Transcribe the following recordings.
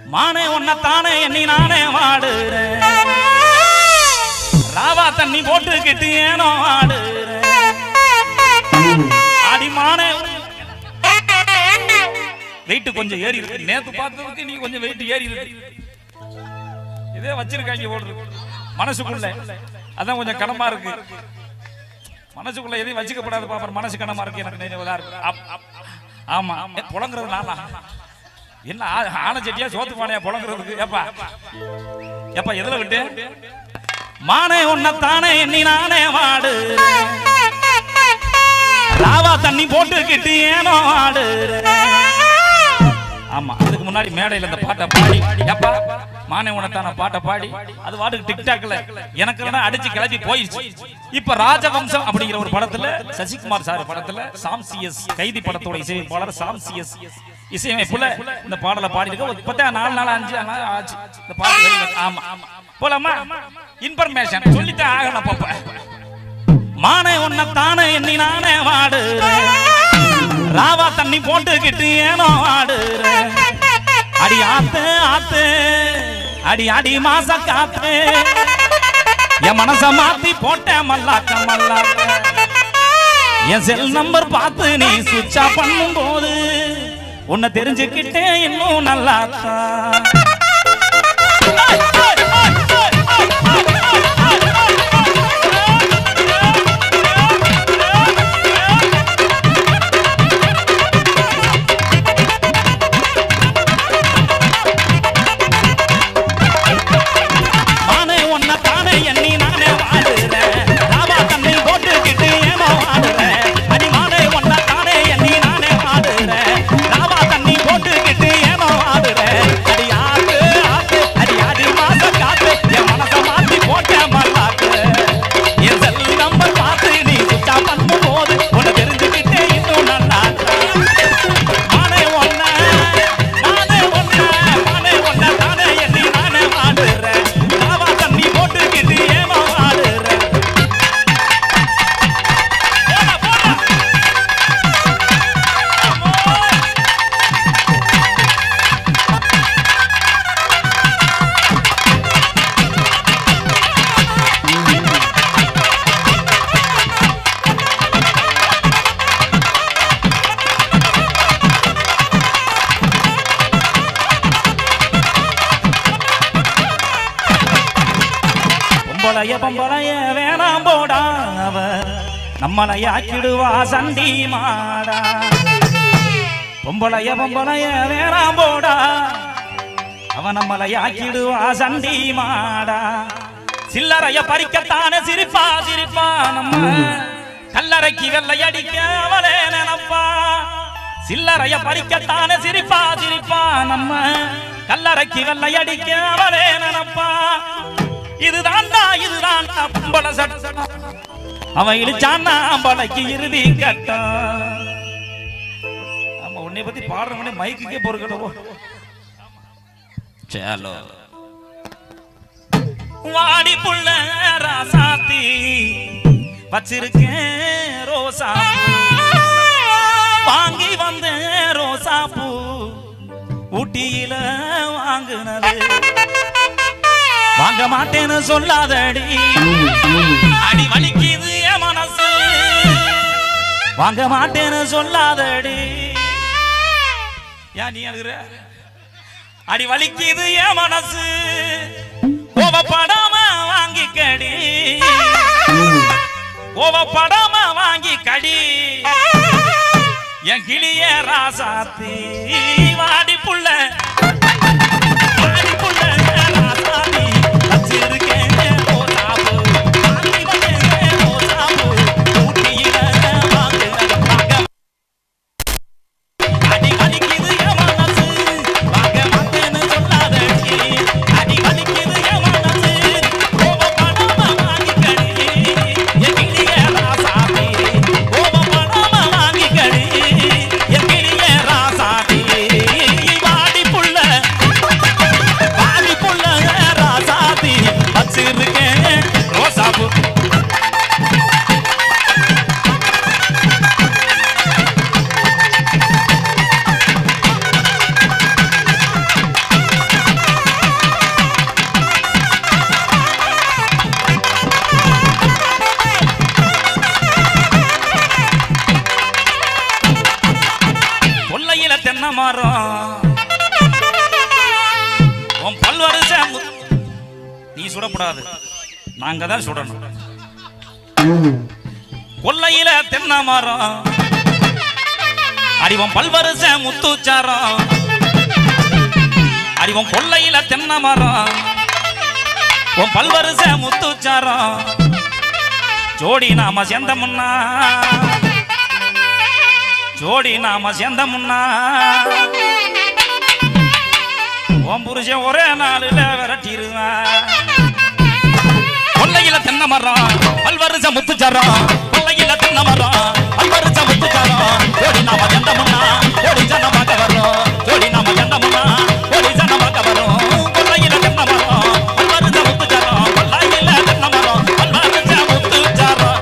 மானே உன்னைத்தானே எண்ணி நானே வாடுறேன் ராவா தண்ணி போட்டுக்கிட்டு ஏனோ ஆடுறேன் ஆடி மானே வெயிட் கொஞ்சம் ஏறி இருக்கு நேத்து பார்த்ததுக்கு நீ கொஞ்சம் வெயிட் ஏறி இருக்கு இதே வச்சிருக்காங்க போடுறது மனசுக்குள்ள அதான் கொஞ்சம் கனமா இருக்கு மனசுக்குள்ள எதையும் வச்சுக்கப்படாது பாப்பர் மனசு கனமா இருக்கு எனக்கு நினைவதா இருக்கு அப்- அப்- ஆமா ஏ, புலங்குறது நானா என்ன ஆ- ஆனை செட்டியா சோத்து பானையா புலங்குறதுக்கு ஏப்பா ஏப்பா எதுல விட்டு மானே உன்னைத்தானே எண்ணி நானே வாடு ராவா தண்ணி போட்டுக்கிட்டு ஏனோ ஆடு ஆமா அதுக்கு முன்னாடி மேடையில இந்த பாட்டை பாடி ஏப்பா மானே உனத்தான பாட்டை பாடி அது வாட்டுக்கு டிக்டாக்ல எனக்கு வேணா அடிச்சு கிளப்பி போயிடுச்சு இப்ப ராஜவம்சம் அப்படிங்கிற ஒரு படத்துல சசிகுமார் சார் படத்துல சாம்சிஎஸ் கைதி படத்தோட இசையமைப்பாளர் சாம்சிஎஸ் இசையமைப்புல இந்த பாடலை பாடிட்டு ஒரு பத்தா நாலு நாள் அஞ்சு நாள் ஆச்சு இந்த பாடல் வெளிவந்து- ஆமா போலாமா இன்ஃபர்மேஷன் சொல்லித்தான் ஆகணும் பாப்பா மானே உன்னை தானே எண்ணி நானே வாடு ராவா தண்ணி போட்டுக்கிட்டு ஏனோ ஆடு அடி ஆத்து ஆத்து அடி அடி மாச காத்து என் மனச மாத்தி போட்டேன் மல்லாக்க மல்லாக்க என் செல் நம்பர் பார்த்து நீ சுவிட்ச் ஆஃப் பண்ணும் போது உன்னை தெரிஞ்சுக்கிட்டேன் இன்னும் நல்லா நானே உன்னை தானே எண்ணி நானே வாடுறேன் ராவா தண்ணி போட்டுக்கிட்டு ஏனோ வாடுறேன் அடி மானே உன்னை தானே எண்ணி நானே வாடுறேன் ராவா தண்ணி போட்டுக்கிட்டு ஏனோ வாடுறேன் அடி ஆத்து ஆத்து அடி அடி மாச காத்து என் மனச மாத்தி போட்டேன் மல்லாக்கு என் செல் நம்பர் பார்த்து நீ சுத்தா பண்ணும் போது உன்னை தெரிஞ்சுக்கிட்டே இன்னும் நல்லா நானே ஒன்ன நானே ஒன்ன நானே ஒன்ன தானே எண்ணி நானே வாடுறேன் ராவா தண்ணி போட்டுக்கிட்டு ஏமா வாடுறேன் போடா, போடா. பொம்பளைய பொம்பளைய வேணாம் போடா அவ நம்மளைய ஆக்கிடுவா சண்டி மாடா பொம்பளைய பொம்பளைய வேணாம் போடா அவ நம்மளைய ஆக்கிடுவா சண்டி மாடா சில்லறைய பறிக்கத்தானே சிரிப்பா சிரிப்பா நம்ம கல்லறைக்கு வெள்ளை அடிக்க அவளே நினைப்பா சில்லறைய பறிக்கத்தானே சிரிப்பா சிரிப்பா நம்ம கல்லறைக்கு வெள்ளை அடிக்க அவளே நினைப்பா இதுதான்டா இதுதான்டா பொம்பள சட்டம் அவன் இழிச்சான்னா அம்பளைக்கு இறுதி கட்டம் ஆமா உன்னை பத்தி பாடுறவனே மைக்குக்கே பொறுக்கலவோ சேலோ வாடி புள்ள ராசாத்தி வச்சிருக்கேன் ரோசா வாங்கி வந்த ரோசா பூ ஊட்டியில வாங்குனது வாங்க மாட்டேன்னு சொல்லாதடி அடி வலிக்குது என் மனசு வாங்க மாட்டேன்னு சொல்லாதடி ஏன் நீ அழுகுற அடி வலிக்குது என் மனசு கோவப்படாம வாங்கி கடி கோவப்படாம வாங்கி கடி என் கிளிய ராசாத்தி வாடி புள்ள வாடி புள்ள ராசாத்தி வச்சிருக்கேன் ரோசாப்பூ. வாங்கி வந்தேன் ரோசாப்பூ. ஊட்டியில வாங்குனது வாங்க அடி வலிக்குது என் மனசு வாங்க மாட்டேன்னு சொல்லாதடி அடி வலிக்குது என் மனசு கோபப்படாம வாங்கிக்கடி என் கிளிய ராசாத்தி கோபப்படாம வாங்கிக்கடி என் கிளிய ராசாத்தி சுடக்கூடாது நாங்க தான் சுடணும் கொல்லையில தென்னை மரம் அடிவம் பல்வரிச முத்துச்சாரம் அடிவம் கொல்லையில தென்னை மரம் உன் பல்வரிச முத்துச்சாரம் ஜோடி நாம சேர்ந்தமுன்னா ஜோடி நாம சேர்ந்தமுன்னா உன் புருஷன் ஒரே நாளில் விரட்டிடுவேன் கொல்லையில தென்னை மரம் பல்வரிச முத்துச்சாரம் கொல்லையில தென்னை மரம் பல்வரிச முத்துச்சாரம் ஜோடி நாம சேர்ந்தமுன்னா ஜோடி ஜனமாக வரும் ஜோடி நாம சேர்ந்தமுன்னா ஜோடி ஜனமாக வரும் கொல்லையில தென்னை மரம் பல்வரிச முத்துச்சாரம் கொல்லையில தென்னை மரம் பல்வரிச முத்துச்சாரம்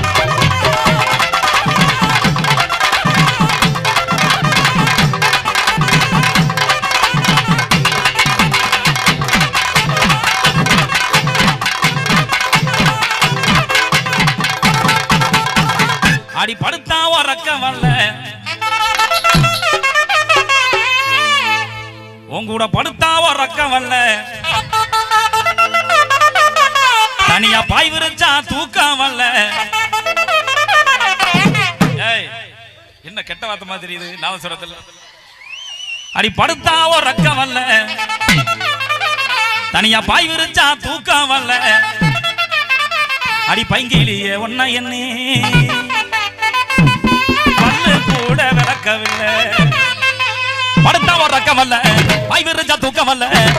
அடி படுத்தா உறக்க வரல உன் கூட படுத்தா உறக்க வரல தனியா பாய் விரிச்சா தூக்கம் வரல ஏய் என்ன கெட்ட வார்த்தை மாதிரி இது நாதசுரத்தில் அடி படுத்தா உறக்க வரல தனியா பாய் விரிச்சா தூக்கம் வரல அடி பைங்கிலியே ஒன்ன எண்ணி பல்லு கூட விளக்கவில்லை படுத்தா ஒரு ரக்கம் அல்ல பாய் விரிச்சா தூக்கம் அல்ல